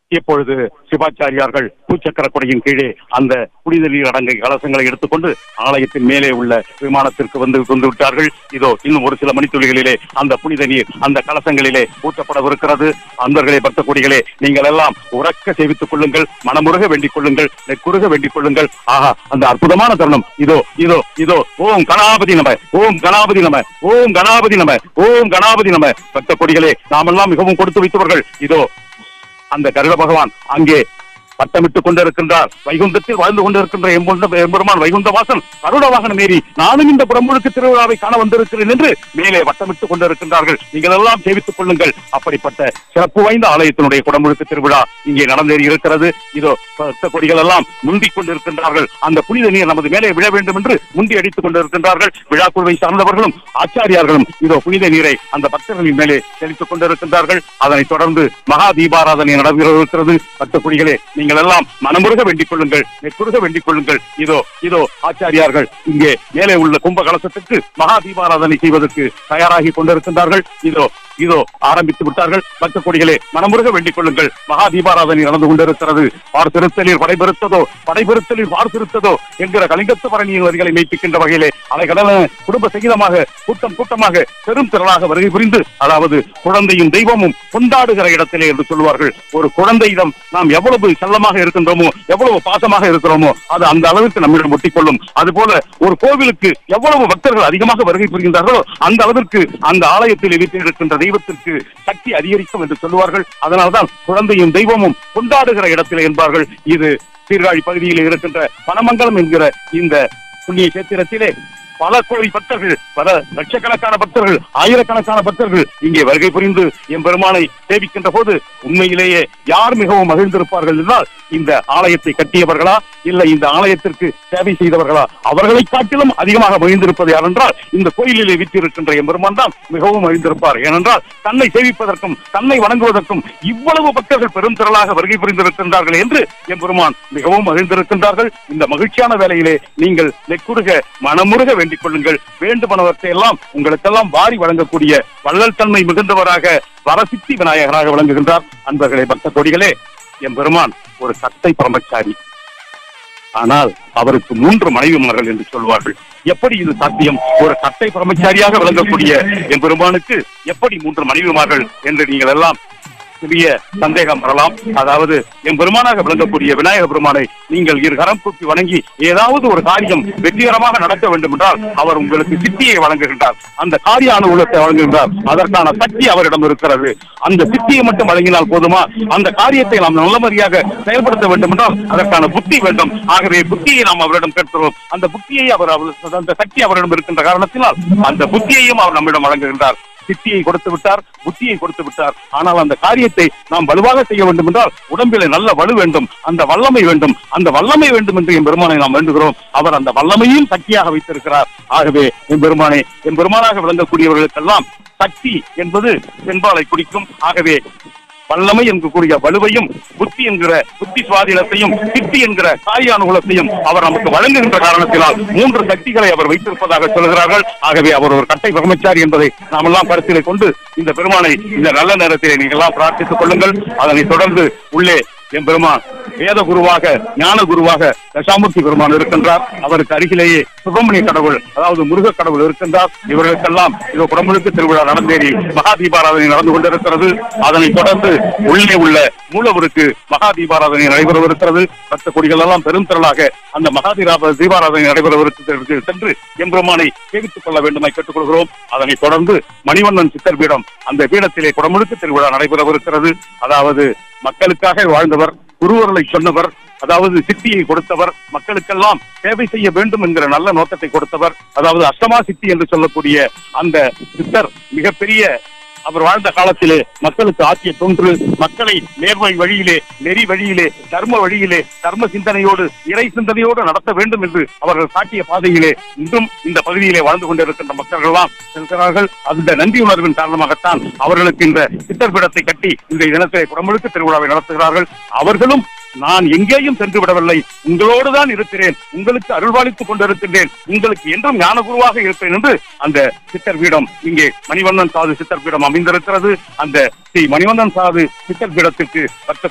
இப்பொழுது சிவாச்சாரியார்கள் பூச்சக்கர கொடையின் கீழே அந்த புனித நீர் அடங்கை கலசங்களை எடுத்துக்கொண்டு ஆலயத்தின் மேலே உள்ள விமானத்திற்கு வந்து வந்து விட்டார்கள் இதோ இன்னும் ஒரு சில மணித்துளிகளிலே அந்த புனித நீர் அந்த கலசங்களிலே ஊற்றப்படவிருக்கிறது அன்பர்களே பக்த கொடிகளே நீங்கள் எல்லாம் உறக்க சேவித்துக் கொள்ளுங்கள் மனமுருக வேண்டிக் கொள்ளுங்கள் நெக்குருக வேண்டிக் கொள்ளுங்கள் ஆஹா அந்த அற்புதமான தருணம் இதோ இதோ இதோ ஓம் கணாபதி நம ஓம் கணாபதி நம ஓம் கணாபதி நம ஓம் கணாபதி நம பக்த கொடிகளே நாமெல்லாம் மிகவும் கொடுத்து வைத்தவர்கள் இதோ அந்த கருட பகவான் அங்கே வட்டமிட்டுக் கொண்டிருக்கின்றார் வைகுந்தத்தில் வாழ்ந்து கொண்டிருக்கின்ற எம்பொண்ட எம்பெருமான் வைகுந்த வாசன் கருட வாகனம் ஏறி நானும் இந்த புறமுழுக்கு திருவிழாவை காண வந்திருக்கிறேன் என்று மேலே வட்டமிட்டுக் கொண்டிருக்கின்றார்கள் நீங்கள் எல்லாம் சேவித்துக் கொள்ளுங்கள் அப்படிப்பட்ட சிறப்பு வாய்ந்த ஆலயத்தினுடைய குடமுழுக்கு திருவிழா இங்கே நடந்தேறி இருக்கிறது இதோ பக்த கொடிகள் எல்லாம் முந்திக் கொண்டிருக்கின்றார்கள் அந்த புனித நீர் நமது மேலே விழ வேண்டும் என்று முந்தி அடித்துக் கொண்டிருக்கின்றார்கள் விழா குழுவை சார்ந்தவர்களும் ஆச்சாரியார்களும் இதோ புனித நீரை அந்த பக்தர்களின் மேலே தெளித்துக் கொண்டிருக்கின்றார்கள் அதனைத் தொடர்ந்து மகா தீபாராதனை நடைபெறவிருக்கிறது பக்த கொடிகளே நீங்கள் எல்லாம் மனமுருக வேண்டிக் கொள்ளுங்கள் நெக்குருக வேண்டிக் கொள்ளுங்கள் இதோ இதோ ஆச்சாரியார்கள் இங்கே மேலே உள்ள கும்ப கலசத்துக்கு மகா தீபாராதனை செய்வதற்கு தயாராகி கொண்டிருக்கின்றார்கள் இதோ இதோ ஆரம்பித்து விட்டார்கள் பக்த கொடிகளே மனமுருக வேண்டிக் கொள்ளுங்கள் மகா தீபாராதனை நடந்து கொண்டிருக்கிறது பார்த்திருத்தலில் படைபெருத்ததோ படைபெருத்தலில் பார்த்திருத்ததோ என்கிற கலிங்கத்து பரணியின் வரிகளை மெய்ப்பிக்கின்ற வகையிலே அலைகடல குடும்ப சகிதமாக கூட்டம் கூட்டமாக பெரும் திரளாக வருகை புரிந்து அதாவது குழந்தையும் தெய்வமும் கொண்டாடுகிற இடத்திலே என்று சொல்வார்கள் ஒரு குழந்தையிடம் நாம் எவ்வளவு செல்லமாக இருக்கின்றோமோ எவ்வளவு பாசமாக இருக்கிறோமோ அது அந்த அளவுக்கு நம்மிடம் ஒட்டிக்கொள்ளும் அதுபோல ஒரு கோவிலுக்கு எவ்வளவு பக்தர்கள் அதிகமாக வருகை புரிகின்றார்களோ அந்த அளவிற்கு அந்த ஆலயத்தில் இருக்கின்ற தெய்வத்திற்கு சக்தி அதிகரிக்கும் என்று சொல்லுவார்கள் அதனால்தான் குழந்தையும் தெய்வமும் கொண்டாடுகிற இடத்திலே என்பார்கள் இது சீர்காழி பகுதியில் இருக்கின்ற பனமங்கலம் என்கிற இந்த புண்ணிய சேத்திரத்திலே பல கோடி பக்தர்கள் பல லட்சக்கணக்கான பக்தர்கள் ஆயிரக்கணக்கான பக்தர்கள் இங்கே வருகை புரிந்து எம்பெருமானை சேவிக்கின்ற போது உண்மையிலேயே யார் மிகவும் மகிழ்ந்திருப்பார்கள் என்றால் இந்த ஆலயத்தை கட்டியவர்களா இல்லை இந்த ஆலயத்திற்கு சேவை செய்தவர்களா அவர்களை காட்டிலும் அதிகமாக மகிழ்ந்திருப்பது யார் என்றால் இந்த கோயிலிலே விற்றிருக்கின்ற எம்பெருமான் தான் மிகவும் மகிழ்ந்திருப்பார் ஏனென்றால் தன்னை சேவிப்பதற்கும் தன்னை வணங்குவதற்கும் இவ்வளவு பக்தர்கள் பெரும் திரளாக வருகை புரிந்திருக்கின்றார்கள் என்று எம்பெருமான் மிகவும் மகிழ்ந்திருக்கின்றார்கள் இந்த மகிழ்ச்சியான வேளையிலே நீங்கள் நெக்குருக மனமுருக வேண்டிக் கொள்ளுங்கள் வேண்டுமனவற்றை எல்லாம் உங்களுக்கெல்லாம் வாரி வழங்கக்கூடிய வள்ளல் தன்மை மிகுந்தவராக வரசித்தி விநாயகராக விளங்குகின்றார் அன்பர்களே பக்த கொடிகளே எம்பெருமான் ஒரு சத்தை பிரம்மச்சாரி ஆனால் அவருக்கு மூன்று மனைவிமார்கள் என்று சொல்வார்கள் எப்படி இது சாத்தியம் ஒரு சட்டை பிரம்மச்சாரியாக விளங்கக்கூடிய என் பெருமானுக்கு எப்படி மூன்று மனைவிமார்கள் என்று நீங்கள் எல்லாம் சிறிய சந்தேகம் வரலாம் அதாவது என் பெருமானாக விளங்கக்கூடிய விநாயக பெருமானை நீங்கள் இரு கரம் கூப்பி வணங்கி ஏதாவது ஒரு காரியம் வெற்றிகரமாக நடக்க வேண்டும் என்றால் அவர் உங்களுக்கு சித்தியை வழங்குகின்றார் அந்த காரிய அனுகூலத்தை வழங்குகின்றார் அதற்கான சக்தி அவரிடம் இருக்கிறது அந்த சித்தியை மட்டும் வழங்கினால் போதுமா அந்த காரியத்தை நாம் நல்லபடியாக செயல்படுத்த வேண்டும் என்றால் அதற்கான புத்தி வேண்டும் ஆகவே புத்தியை நாம் அவரிடம் கேட்கிறோம் அந்த புத்தியை அவர் அவர்- அந்த சக்தி அவரிடம் இருக்கின்ற காரணத்தினால் அந்த புத்தியையும் அவர் நம்மிடம் வழங்குகின்றார் சித்தியை கொடுத்து விட்டார் புத்தியை கொடுத்து விட்டார் ஆனால் அந்த காரியத்தை நாம் வலுவாக செய்ய வேண்டும் என்றால் உடம்பிலே நல்ல வலு வேண்டும் அந்த வல்லமை வேண்டும் அந்த வல்லமை வேண்டும் என்று என் பெருமானை நாம் வேண்டுகிறோம் அவர் அந்த வல்லமையும் சக்தியாக வைத்திருக்கிறார் ஆகவே என் பெருமானை என் பெருமானாக விளங்கக்கூடியவர்களுக்கெல்லாம் சக்தி என்பது பெண்பாலை குடிக்கும் ஆகவே வல்லமை என்கக்கூடிய வலுவையும் புத்தி என்கிற புத்தி சுவாதீனத்தையும் சித்தி என்கிற காரிய அனுகூலத்தையும் அவர் நமக்கு வழங்குகின்ற காரணத்தினால் மூன்று சக்திகளை அவர் வைத்திருப்பதாக சொல்கிறார்கள் ஆகவே அவர் ஒரு கட்டை பிரம்மச்சாரி என்பதை நாம் எல்லாம் கருத்திலே கொண்டு இந்த பெருமானை இந்த நல்ல நேரத்திலே நீங்கள் எல்லாம் பிரார்த்தித்துக் கொள்ளுங்கள் அதனைத் தொடர்ந்து உள்ளே என் பெருமான் வேத குருவாக ஞான குருவாக தசாமூர்த்தி பெருமான் இருக்கின்றார் அவருக்கு அருகிலேயே சுப்பிரமணிய கடவுள் அதாவது முருக கடவுள் இருக்கின்றார் இவர்களுக்கெல்லாம் இது குடமுழுக்கு திருவிழா நடந்தேறி மகா தீபாராதனை நடந்து கொண்டிருக்கிறது அதனைத் தொடர்ந்து உள்ளே உள்ள மூலவருக்கு மகா தீபாராதனை நடைபெறவிருக்கிறது பக்த கொடிகள் எல்லாம் பெரும் திரளாக அந்த மகா தீபா- தீபாராதனை நடைபெறவிருக்கிறது சென்று எம்பெருமானை சேவித்துக் கொள்ள வேண்டுமாய் கேட்டுக்கொள்கிறோம் அதனைத் தொடர்ந்து மணிவண்ணன் சித்தர் பீடம் அந்த பீடத்திலே குடமுழுக்கு திருவிழா நடைபெறவிருக்கிறது அதாவது மக்களுக்காக வாழ்ந்தவர் குருவர்களை சொன்னவர் அதாவது சித்தியை கொடுத்தவர் மக்களுக்கெல்லாம் சேவை செய்ய வேண்டும் என்கிற நல்ல நோக்கத்தை கொடுத்தவர் அதாவது அஷ்டமா சித்தி என்று சொல்லக்கூடிய அந்த சித்தர் மிகப்பெரிய அவர் வாழ்ந்த காலத்திலே மக்களுக்கு ஆற்றிய தொன்று மக்களை நேர்மை வழியிலே நெறி வழியிலே தர்ம வழியிலே தர்ம சிந்தனையோடு இறை சிந்தனையோடு நடத்த வேண்டும் என்று அவர்கள் காட்டிய பாதையிலே இன்றும் இந்த பகுதியிலே வாழ்ந்து கொண்டிருக்கின்ற மக்கள் எல்லாம் இருக்கிறார்கள் அந்த நன்றி உணர்வின் காரணமாகத்தான் அவர்களுக்கு இந்த சித்தர் பீடத்தை கட்டி இந்த தினத்திலே குடமுழுக்கு திருவிழாவை நடத்துகிறார்கள் அவர்களும் நான் எங்கேயும் சென்று விடவில்லை உங்களோடு தான் இருக்கிறேன் உங்களுக்கு அருள்வாளித்துக் கொண்டிருக்கின்றேன் உங்களுக்கு என்றும் ஞான குருவாக இருப்பேன் என்று அந்த சித்தர் பீடம் இங்கே மணிவண்ணன் சாது சித்தர் பீடம் அமைந்திருக்கிறது அந்த ஸ்ரீ மணிவண்ணன் சாது சித்தர் பீடத்திற்கு பக்த